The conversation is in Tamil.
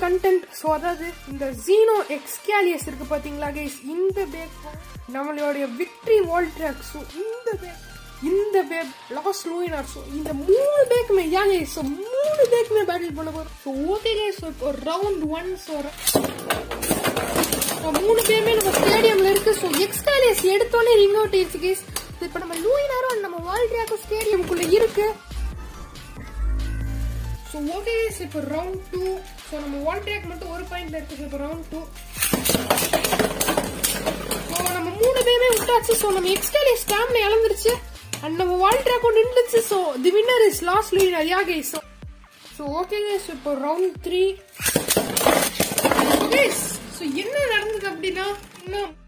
கண்டென்ட் ஸோ அதாவது இந்த ஜீனோ எக்ஸ்கேலியஸ் இருக்கு பாத்தீங்களா கைஸ் இந்த பேக் நம்மளுடைய விக்டரி வால் ட்ராக் ஸோ இந்த பேக் இந்த பேக் லாஸ்ட் லூயினார் ஸோ இந்த மூணு பேக்குமே ஏன் கைஸ் ஸோ மூணு பேக்குமே பேட்டில் பண்ண போறோம் ஸோ ஓகே கைஸ் ஸோ இப்போ ரவுண்ட் ஒன் ஸோ மூணு பேருமே நம்ம ஸ்டேடியம்ல இருக்கு ஸோ எக்ஸ்காலியஸ் எடுத்தோன்னே ரிங் அவுட் ஆயிடுச்சு கைஸ் இப்போ நம்ம லூயினாரும் நம்ம வால் ட்ராக்கும் ஸ்டேடியம்குள்ள இருக்கு ஸோ ஓகே இப்போ ரவுண்ட் டூ ஸோ நம்ம வால் ட்ராக் மட்டும் ஒரு பாயிண்ட்ல இருக்கு இப்போ ரவுண்ட் டூ ஸோ நம்ம மூணு பேருமே விட்டாச்சு ஸோ நம்ம எக்ஸ்டாலே ஸ்டாம்ல இழந்துருச்சு அண்ட் நம்ம வால் ட்ராக்கும் நின்றுச்சு so the winner is last leader ya guys so so okay guys இப்போ ரவுண்ட் த்ரீ ஸோ என்ன நடந்தது அப்படின்னா இன்னும்